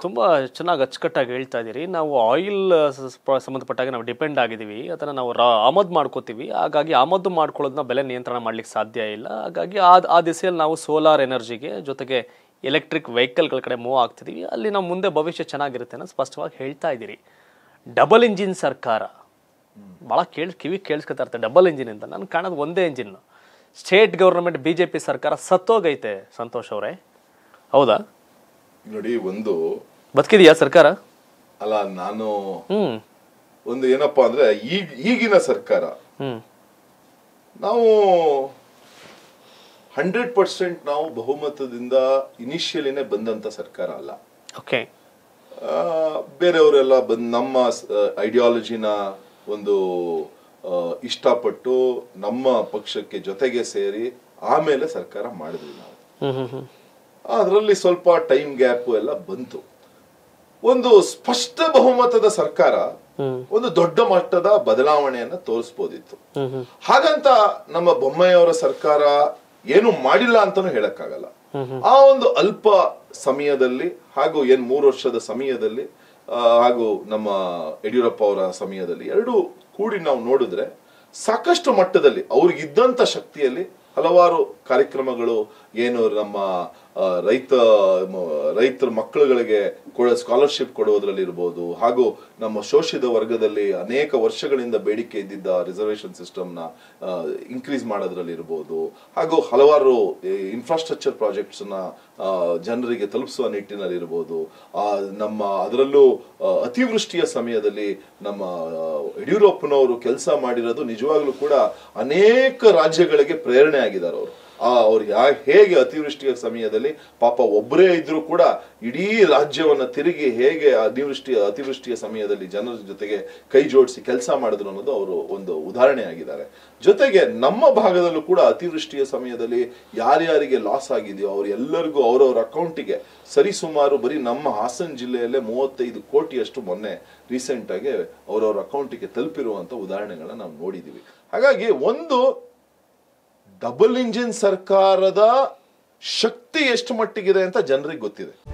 ತುಂಬ ಚೆನ್ನಾಗಿ ಅಚ್ಚುಕಟ್ಟಾಗಿ ಹೇಳ್ತಾ ಇದ್ದೀರಿ ನಾವು ಆಯಿಲ್ ಸಂಬಂಧಪಟ್ಟಾಗ ನಾವು ಡಿಪೆಂಡ್ ಆಗಿದ್ದೀವಿ ಅದನ್ನು ನಾವು ರಾ ಆಮದು ಮಾಡ್ಕೋತೀವಿ ಹಾಗಾಗಿ ಆಮದು ಮಾಡ್ಕೊಳ್ಳೋದನ್ನ ಬೆಲೆ ನಿಯಂತ್ರಣ ಮಾಡ್ಲಿಕ್ಕೆ ಸಾಧ್ಯ ಇಲ್ಲ ಹಾಗಾಗಿ ಆ ಆ ದಿಸೆಯಲ್ಲಿ ನಾವು ಸೋಲಾರ್ ಎನರ್ಜಿಗೆ ಜೊತೆಗೆ ಎಲೆಕ್ಟ್ರಿಕ್ ವೆಹಿಕಲ್ಗಳ ಕಡೆ ಮೂವ್ ಆಗ್ತಿದ್ದೀವಿ ಅಲ್ಲಿ ನಾವು ಮುಂದೆ ಭವಿಷ್ಯ ಚೆನ್ನಾಗಿರುತ್ತೆ ಅನ್ನೋ ಸ್ಪಷ್ಟವಾಗಿ ಹೇಳ್ತಾ ಇದ್ದೀರಿ ಡಬಲ್ ಇಂಜಿನ್ ಸರ್ಕಾರ ಭಾಳ ಕೇಳಿ ಕಿವಿ ಕೇಳಿಸ್ಕೊತಾ ಇರ್ತಾರೆ ಡಬಲ್ ಇಂಜಿನ್ ಅಂತ ನಾನು ಕಾಣೋದು ಒಂದೇ engine state government B J P ಸರ್ಕಾರ ಸತ್ತೋಗೈತೆ ಸಂತೋಷ್ ಅವರೇ ಹೌದಾ ನೋಡಿ ಒಂದು ಬದುಕಿದೆಯಾ ಸರ್ಕಾರ ಅಲ್ಲ ನಾನು ಹ್ಮ್ ಒಂದು ಏನಪ್ಪಾ ಅಂದ್ರೆ ಈಗ ಈಗಿನ ಸರ್ಕಾರ ಹ್ಮ್ ನಾವು ಹಂಡ್ರೆಡ್ ಪರ್ಸೆಂಟ್ ನಾವು ಬಹುಮತದಿಂದ ಇನಿಷಿಯಲಿನೇ ಬಂದಂತ ಸರ್ಕಾರ ಅಲ್ಲ ಓಕೆ ಆ, ಬೇರೆಯವರೆಲ್ಲ ಬಂದ್ ನಮ್ಮ ಐಡಿಯಾಲಜಿನ ಒಂದು ಆ, ಇಷ್ಟಪಟ್ಟು ನಮ್ಮ ಪಕ್ಷಕ್ಕೆ ಜೊತೆಗೆ ಸೇರಿ ಆಮೇಲೆ ಸರ್ಕಾರ ಮಾಡಿದ್ವಿ ನಾವು ಹ್ಮ್ ಹ್ಮ್ ಹ್ಮ್ ಅದರಲ್ಲಿ ಸ್ವಲ್ಪ ಟೈಮ್ ಗ್ಯಾಪ್ ಎಲ್ಲ ಬಂತು ಒಂದು ಸ್ಪಷ್ಟ ಬಹುಮತದ ಸರ್ಕಾರ ಒಂದು ದೊಡ್ಡ ಮಟ್ಟದ ಬದಲಾವಣೆಯನ್ನ ತೋರಿಸ್ಬೋದಿತ್ತು ಹ್ಮ್ ಹ್ಮ್ ಹಾಗಂತ ನಮ್ಮ ಬೊಮ್ಮಾಯಿಯವರ ಸರ್ಕಾರ ಏನು ಮಾಡಿಲ್ಲ ಅಂತಾನು ಹೇಳಕ್ಕಾಗಲ್ಲ ಆ ಒಂದು ಅಲ್ಪ ಸಮಯದಲ್ಲಿ ಹಾಗೂ ಏನ್ ಮೂರು ವರ್ಷದ ಸಮಯದಲ್ಲಿ ಆ, ಹಾಗೂ ನಮ್ಮ ಯಡಿಯೂರಪ್ಪ ಅವರ ಸಮಯದಲ್ಲಿ ಎರಡು ಕೂಡಿ ನಾವು ನೋಡಿದ್ರೆ ಸಾಕಷ್ಟು ಮಟ್ಟದಲ್ಲಿ ಅವ್ರಿಗಿದ್ದಂತ ಶಕ್ತಿಯಲ್ಲಿ ಹಲವಾರು ಕಾರ್ಯಕ್ರಮಗಳು ಏನು ನಮ್ಮ ಆ, ರೈತ ಮ- ರೈತರ ಮಕ್ಕಳುಗಳಿಗೆ ಸ್ಕಾಲರ್ಶಿಪ್ ಕೊಡುವುದರಲ್ಲಿ ಇರ್ಬೋದು ಹಾಗೂ ನಮ್ಮ ಶೋಷಿತ ವರ್ಗದಲ್ಲಿ ಅನೇಕ ವರ್ಷಗಳಿಂದ ಬೇಡಿಕೆ ಇದ್ದಿದ್ದ ರಿಸರ್ವೇಶನ್ ಸಿಸ್ಟಮ್ ನ ಇನ್ಕ್ರೀಸ್ ಮಾಡೋದ್ರಲ್ಲಿ ಇರ್ಬೋದು ಹಾಗೂ ಹಲವಾರು ಇನ್ಫ್ರಾಸ್ಟ್ರಕ್ಚರ್ ಪ್ರಾಜೆಕ್ಟ್ಸ್ ನ ಆ, ಜನರಿಗೆ ತಲುಪಿಸುವ ನಿಟ್ಟಿನಲ್ಲಿ ಇರ್ಬೋದು ಆ, ನಮ್ಮ ಅದರಲ್ಲೂ ಆ, ಅತಿವೃಷ್ಟಿಯ ಸಮಯದಲ್ಲಿ ನಮ್ಮ ಆ, ಯಡಿಯೂರಪ್ಪನವರು ಕೆಲಸ ಮಾಡಿರೋದು ನಿಜವಾಗ್ಲೂ ಕೂಡ ಅನೇಕ ರಾಜ್ಯಗಳಿಗೆ ಪ್ರೇರಣೆ ಆಗಿದ್ದಾರೆ ಅವರು ಆ ಅವ್ರು ಯಾ ಹೇಗೆ ಅತಿವೃಷ್ಟಿಯ ಸಮಯದಲ್ಲಿ ಪಾಪ ಒಬ್ಬರೇ ಇದ್ರೂ ಕೂಡ ಇಡೀ ರಾಜ್ಯವನ್ನ ತಿರುಗಿ ಹೇಗೆ ಅತಿವೃಷ್ಟಿಯ ಅತಿವೃಷ್ಟಿಯ ಸಮಯದಲ್ಲಿ ಜನರ ಜೊತೆಗೆ ಕೈ ಜೋಡಿಸಿ ಕೆಲಸ ಮಾಡಿದ್ರು ಅನ್ನೋದು ಅವರು ಒಂದು ಉದಾಹರಣೆ ಆಗಿದ್ದಾರೆ ಜೊತೆಗೆ ನಮ್ಮ ಭಾಗದಲ್ಲೂ ಕೂಡ ಅತಿವೃಷ್ಟಿಯ ಸಮಯದಲ್ಲಿ ಯಾರ್ಯಾರಿಗೆ ಲಾಸ್ ಆಗಿದೆಯೋ ಅವ್ರು ಎಲ್ಲರಿಗೂ ಅವರವರ ಅಕೌಂಟಿಗೆ ಸರಿಸುಮಾರು ಬರೀ ನಮ್ಮ ಹಾಸನ ಜಿಲ್ಲೆಯಲ್ಲೇ ಮೂವತ್ತೈದು ಕೋಟಿಯಷ್ಟು ಮೊನ್ನೆ ರೀಸೆಂಟ್ ಆಗಿ ಅವರವರ ಅಕೌಂಟಿಗೆ ತಲುಪಿರುವಂತ ಉದಾಹರಣೆಗಳನ್ನ ನಾವು ನೋಡಿದೀವಿ ಹಾಗಾಗಿ ಒಂದು ಡಬಲ್ ಇಂಜಿನ್ ಸರ್ಕಾರದ ಶಕ್ತಿ ಎಷ್ಟು ಮಟ್ಟಿಗಿದೆ ಅಂತ ಜನರಿಗೆ ಗೊತ್ತಿದೆ